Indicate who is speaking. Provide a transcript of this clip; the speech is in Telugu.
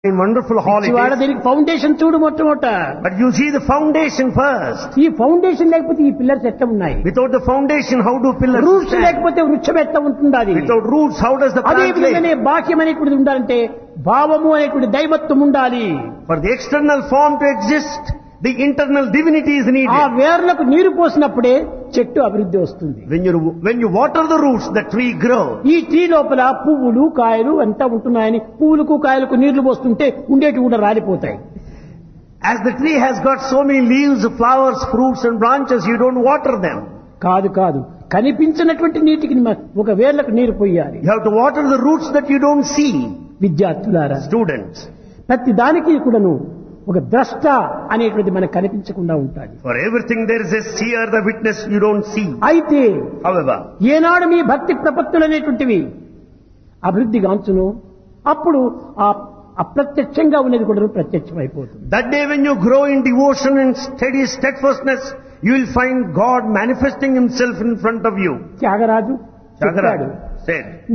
Speaker 1: in wonderful
Speaker 2: ఇవాళ
Speaker 1: holidays.
Speaker 2: దీనికి ఫౌండేషన్ చూడు మొట్టమొదట
Speaker 1: But you see the foundation first.
Speaker 2: ఈ ఫౌండేషన్ లేకపోతే ఈ పిల్లర్స్ ఎట్లా ఉన్నాయి
Speaker 1: Without the foundation, how do pillars
Speaker 2: roots
Speaker 1: stand?
Speaker 2: లేకపోతే వృక్షం ఎట్లా ఉంటుంది అది
Speaker 1: Without roots, how does the
Speaker 2: అదే
Speaker 1: plant
Speaker 2: విధంగానే
Speaker 1: live?
Speaker 2: బాహ్యం అనేటువంటిది ఉండాలంటే భావము అనేటువంటి దైవత్వం ఉండాలి
Speaker 1: For the external form to exist, the internal divinity is
Speaker 2: ఆ
Speaker 1: needed.
Speaker 2: వేర్లకు నీరు పోసినప్పుడే చెట్టు అభివృద్ధి వస్తుంది
Speaker 1: When you, when you water the roots, the tree grows.
Speaker 2: ఈ ట్రీ లోపల పువ్వులు కాయలు అంతా ఉంటున్నాయని పువ్వులకు కాయలకు నీళ్లు పోస్తుంటే ఉండేటి కూడా రాలిపోతాయి
Speaker 1: As the tree has got so many leaves, flowers, fruits and branches, you don't water them.
Speaker 2: కాదు కాదు కనిపించినటువంటి నీటికి మ- ఒక వేర్లకు నీరు పోయాలి
Speaker 1: You have to water the roots that you don't see.
Speaker 2: విద్యార్థులారా
Speaker 1: Students.
Speaker 2: ప్రతి దానికి కూడాను ఒక ద్రష్ట అనేటువంటిది మనకు కనిపించకుండా ఉంటుంది
Speaker 1: For everything there is a seer, the witness you don't see.
Speaker 2: అయితే
Speaker 1: However,
Speaker 2: ఏనాడు మీ భక్తి ప్రపత్తులు అనేటువంటివి అభివృద్ధి గాంచును అప్పుడు ఆ అప్రత్యక్షంగా ఉన్నది కూడా ప్రత్యక్షమైపోతుంది
Speaker 1: that day when you grow in devotion and steady steadfastness, you will find God manifesting himself in front of you.
Speaker 2: Tyagaraju చెప్పాడు
Speaker 1: Chagaraj said,